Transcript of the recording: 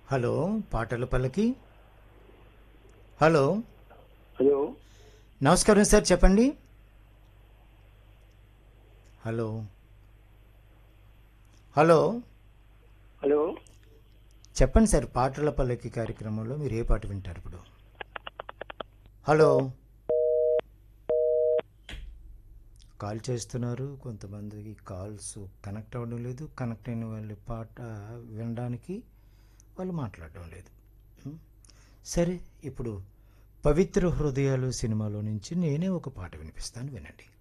Hello పాటల పల్లకి hello hello నమస్కారం సార్ చెప్పండి హలో హలో హలో చెప్పండి సార్ పాటల పల్లకి కార్యక్రమంలో మీరు ఏ పాట వింటారు ఇప్పుడు హలో కాల్ చేస్తున్నారు కొంతమందికి కాల్స్ కనెక్ట్ అవ్వడం లేదు కనెక్ట్ అయిన వాళ్ళ పాట వినడానికి వాళ్ళు మాట్లాడడం లేదు ఉం? సరే ఇప్పుడు పవిత్ర హృదయాలు సినిమాలో నుంచి నేనే ఒక పాట వినిపిస్తాను వినండి